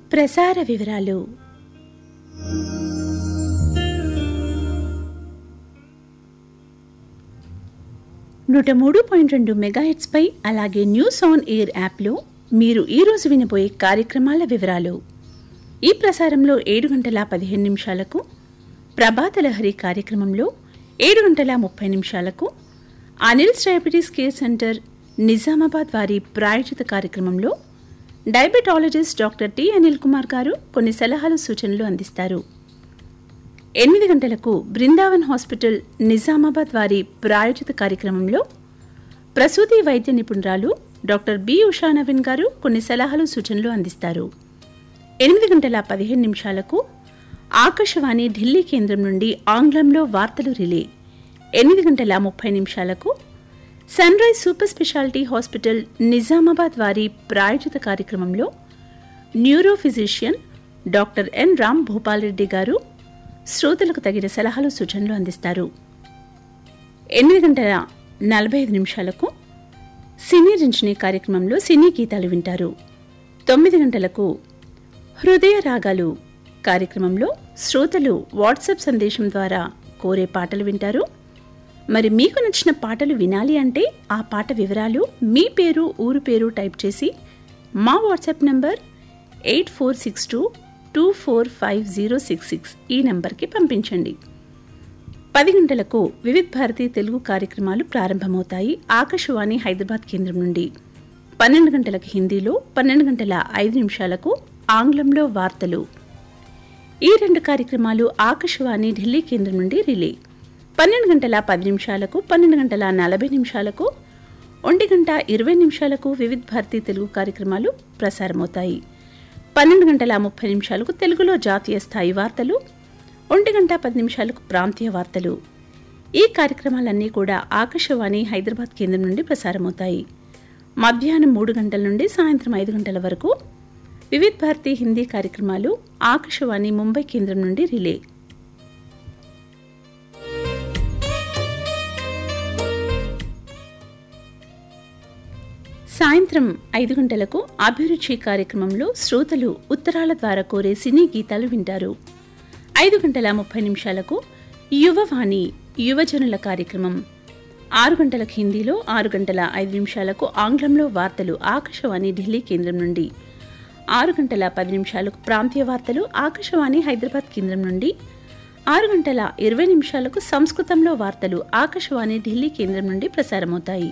ప్రసార వివరాలు నూట మూడు పాయింట్ రెండు మెగాహెట్స్పై అలాగే న్యూస్ ఆన్ ఎయిర్ యాప్లో మీరు ఈరోజు వినబోయే కార్యక్రమాల వివరాలు ఈ ప్రసారంలో ఏడు గంటల పదిహేను నిమిషాలకు ప్రభాత లహరి కార్యక్రమంలో ఏడు గంటల ముప్పై నిమిషాలకు Anil's diabetes care centre Nizamabad వారి ప్రాయోజిత కార్యక్రమంలో diabetologist doctor T Anil Kumar గారు కొన్ని సలహాలు సూచనలు అందిస్తారు ఎనిమిది గంటలకు బృందావన్ హాస్పిటల్ నిజామాబాద్ వారి ప్రాయోజిత కార్యక్రమంలో ప్రసూతి వైద్య నిపుణురాలు డాక్టర్ బి ఉషా నవీన్ గారు కొన్ని సలహాలు సూచనలు అందిస్తారు ఎనిమిది గంటల పదిహేను నిమిషాలకు ఆకాశవాణి ఢిల్లీ కేంద్రం నుండి ఆంగ్లంలో వార్తలు రిలే ఎనిమిది గంటల ముప్పై నిమిషాలకు sunrise super speciality hospital Nizamabad వారి ప్రాయోజిత కార్యక్రమంలో neuro physician doctor N Ram Bhupal Reddy గారు శ్రోతలకు తగిన సలహాలు సూచనలు అందిస్తారు ఎనిమిది గంటల నలభై ఐదు నిమిషాలకు సినీ రించిని కార్యక్రమంలో సినీ గీతాలు వింటారు తొమ్మిది గంటలకు హృదయ రాగాలు కార్యక్రమంలో శ్రోతలు వాట్సాప్ సందేశం ద్వారా కోరే పాటలు వింటారు మరి మీకు నచ్చిన పాటలు వినాలి అంటే ఆ పాట వివరాలు మీ పేరు ఊరు పేరు టైప్ చేసి మా WhatsApp number eight four six two two four five zero six six ఈ నంబర్కి పంపించండి పది గంటలకు వివిధ్ భారతి తెలుగు కార్యక్రమాలు ప్రారంభమవుతాయి ఆకాశవాణి హైదరాబాద్ కేంద్రం నుండి పన్నెండు గంటలకు హిందీలో పన్నెండు గంటల ఐదు నిమిషాలకు ఆంగ్లంలో వార్తలు ఈ రెండు కార్యక్రమాలు ఆకాశవాణి ఢిల్లీ కేంద్రం నుండి రిలే పన్నెండు గంటల పది నిమిషాలకు పన్నెండు గంటల నలభై నిమిషాలకు ఒంటి గంట ఇరవై నిమిషాలకు వివిధ్ భారతి తెలుగు కార్యక్రమాలు ప్రసారమవుతాయి పన్నెండు గంటల ముప్పై నిమిషాలకు తెలుగులో జాతీయ స్థాయి వార్తలు ఒంటి గంట పది నిమిషాలకు ప్రాంతీయ వార్తలు ఈ కార్యక్రమాలన్నీ కూడా ఆకాశవాణి హైదరాబాద్ కేంద్రం నుండి ప్రసారమవుతాయి మధ్యాహ్నం మూడు గంటల నుండి సాయంత్రం ఐదు గంటల వరకు వివిధ్ భారతి హిందీ కార్యక్రమాలు ఆకాశవాణి ముంబై కేంద్రం నుండి రిలే సాయంత్రం ఐదు గంటలకు అభిరుచి కార్యక్రమంలో శ్రోతలు ఉత్తరాల ద్వారా కోరే సినీ గీతాలు వింటారు ఐదు గంటల ముప్పై నిమిషాలకు యువవాణి యువజనుల కార్యక్రమం ఆరు గంటలకు హిందీలో ఆరు గంటల ఐదు నిమిషాలకు ఆంగ్లంలో వార్తలు ఆకాశవాణి ఢిల్లీ కేంద్రం నుండి ఆరు గంటల పది నిమిషాలకు ప్రాంతీయ వార్తలు ఆకాశవాణి హైదరాబాద్ కేంద్రం నుండి ఆరు గంటల ఇరవై నిమిషాలకు సంస్కృతంలో వార్తలు ఆకాశవాణి ఢిల్లీ కేంద్రం నుండి ప్రసారమవుతాయి